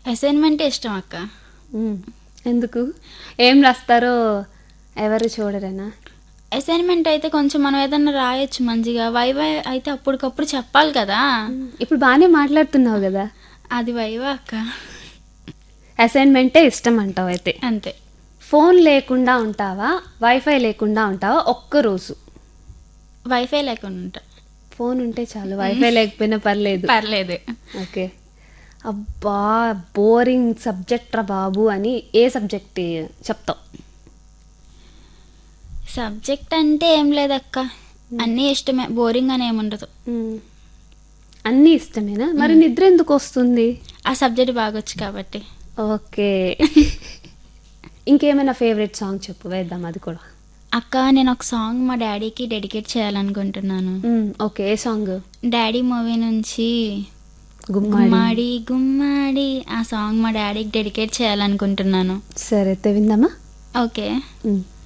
Assignment ఇష్టం అక్క మ్మ్. ఎందుకు ఏం రాస్తారో ఎవరు చూడరేనా అసైన్మెంట్ అయితే కొంచెం మనం ఏదన్నా రాయొచ్చు మంచిగా వైవా అయితే అప్పటికప్పుడు చెప్పాలి కదా ఇప్పుడు బాగానే మాట్లాడుతున్నావు కదా అది వైవా అక్క అసైన్మెంటే ఇష్టం అంటావు అయితే అంతే ఫోన్ లేకుండా ఉంటావా వైఫై లేకుండా ఉంటావా ఒక్క రోజు వైఫై లేకుండా ఉంటా ఫోన్ ఉంటే చాలు వైఫై లేకపోయినా పర్లేదు పర్లేదు ఓకే అబ్బా బోరింగ్ సబ్జెక్ట్ రా బాబు అని ఏ సబ్జెక్ట్ చెప్తావు సబ్జెక్ట్ అంటే ఏం లేదక్క అన్నీ ఇష్టమే బోరింగ్ అని ఏముండదు మ్మ్. అన్నీ ఇష్టమేనా మరి నిద్ర ఎందుకు వస్తుంది ఆ సబ్జెక్ట్ బాగొచ్చు కాబట్టి ఓకే ఇంకేమైనా ఫేవరెట్ సాంగ్ చెప్పు వేద్దాం అది కూడా అక్క నేను ఒక సాంగ్ మా డాడీకి డెడికేట్ చేయాలనుకుంటున్నాను మ్మ్. Okay a song daddy movie నుంచి గుమ్మాడి గుమ్మాడి గుమ్మాడి ఆ సాంగ్ మా డాడీకి డెడికేట్ చేయాలనుకుంటున్నాను సరే అయితే విందామా ఓకే మ్మ్.